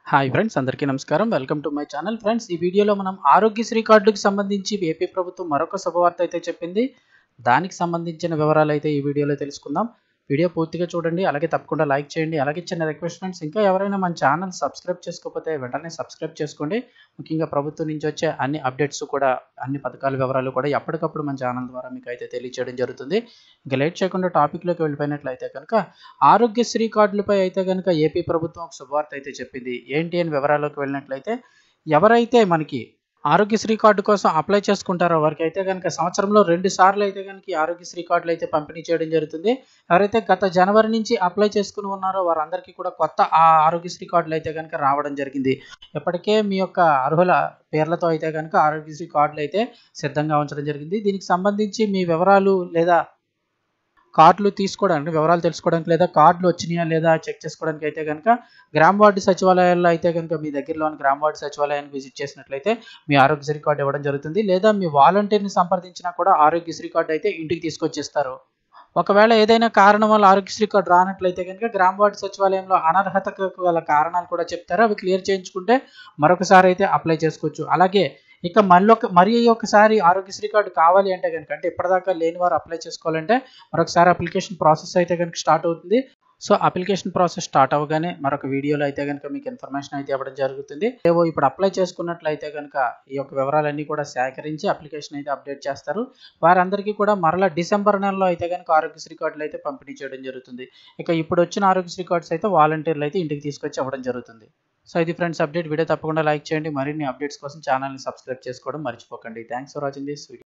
hi friends అందరికీ నమస్కారం welcome to my channel friends ఈ వీడియోలో మనం ఆరోగ్యశ్రీ కార్డుకి సంబంధించి ఏపీ ప్రభుత్వం మరొక శుభవార్త అయితే చెప్పింది దానికి సంబంధించిన వివరాలు అయితే ఈ వీడియోలో తెలుసుకుందాం వీడియో పూర్తిగా చూడండి అలాగే తప్పకుండా లైక్ చేయండి అలాగే చిన్న రిక్వెస్ట్ ఫ్రెండ్స్ ఇంకా ఎవరైనా మన ఛానల్ సబ్స్క్రైబ్ చేసుకోకపోతే వెంటనే సబ్స్క్రైబ్ చేసుకోండి ముఖ్యంగా ప్రభుత్వం నుంచి వచ్చే అన్ని అప్డేట్స్ కూడా అన్ని పథకాల వివరాలు కూడా ఎప్పటికప్పుడు మన ఛానల్ ద్వారా మీకు అయితే తెలియచేయడం జరుగుతుంది ఇంకా లేట్ చేయకుండా టాపిక్లోకి వెళ్ళిపోయినట్లయితే కనుక ఆరోగ్యశ్రీ కార్డులపై అయితే కనుక ఏపీ ప్రభుత్వం ఒక శుభవార్త అయితే చెప్పింది ఏంటి అని వివరాల్లోకి వెళ్ళినట్లయితే ఎవరైతే మనకి ఆరోగ్యశ్రీ కార్డు కోసం అప్లై చేసుకుంటారో వారికి అయితే కనుక సంవత్సరంలో రెండు సార్లు అయితే కనుక ఈ ఆరోగ్యశ్రీ కార్డులు అయితే పంపిణీ చేయడం జరుగుతుంది ఎవరైతే గత జనవరి నుంచి అప్లై చేసుకుని ఉన్నారో వారందరికీ కూడా కొత్త ఆ ఆరోగ్యశ్రీ కార్డులు అయితే కనుక రావడం జరిగింది ఇప్పటికే మీ యొక్క అర్హుల పేర్లతో అయితే కనుక ఆరోగ్యశ్రీ కార్డులు అయితే సిద్ధంగా ఉంచడం జరిగింది దీనికి సంబంధించి మీ వివరాలు లేదా కార్డులు తీసుకోవడానికి వివరాలు తెలుసుకోవడానికి లేదా కార్డులు వచ్చినాయా లేదా చెక్ చేసుకోవడానికి అయితే కనుక గ్రామ వార్డు సచివాలయాల్లో అయితే కనుక మీ దగ్గరలోని గ్రామ వార్డు సచివాలయాన్ని విజిట్ చేసినట్లయితే మీ ఆరోగ్యశ్రీ కార్డు ఇవ్వడం జరుగుతుంది లేదా మీ వాలంటీర్ని సంప్రదించినా కూడా ఆరోగ్యశ్రీ కార్డు అయితే ఇంటికి తీసుకొచ్చేస్తారు ఒకవేళ ఏదైనా కారణం వల్ల ఆరోగ్యశ్రీ కార్డు రానట్లయితే కనుక గ్రామ వార్డు సచివాలయంలో అనర్హతకు గల కారణాలు కూడా చెప్తారు అవి క్లియర్ చేయించుకుంటే మరొకసారి అయితే అప్లై చేసుకోవచ్చు అలాగే ఇక మళ్ళొక మరి ఒకసారి ఆరోగ్యశ్రీ కార్డు కావాలి అంటే కనుక అంటే ఇప్పటిదాకా లేని వారు అప్లై చేసుకోవాలంటే మరొకసారి అప్లికేషన్ ప్రాసెస్ అయితే కనుక స్టార్ట్ అవుతుంది సో అప్లికేషన్ ప్రాసెస్ స్టార్ట్ అవ్వగానే మరొక వీడియోలో అయితే కనుక మీకు ఇన్ఫర్మేషన్ అయితే ఇవ్వడం జరుగుతుంది ఏవో ఇప్పుడు అప్లై చేసుకున్నట్లయితే కనుక ఈ యొక్క వివరాలన్నీ కూడా సేకరించి అప్లికేషన్ అయితే అప్డేట్ చేస్తారు వారందరికీ కూడా మరలా డిసెంబర్ నెలలో అయితే కనుక ఆరోగ్యశ్రీ కార్డులు అయితే పంపిణీ చేయడం జరుగుతుంది ఇక ఇప్పుడు వచ్చిన ఆరోగ్యశ్రీ కార్డ్స్ అయితే వాలంటీర్లు అయితే ఇంటికి తీసుకొచ్చి ఇవ్వడం జరుగుతుంది సో ఇది ఫ్రెండ్స్ అప్డేట్ వీడియో తప్పకుండా లైక్ చేయండి మరిన్ని అప్డేట్స్ కోసం ఛానల్ని సబ్స్క్రైబ్ చేసుకోవడం మర్చిపోకండి thanks for watching this video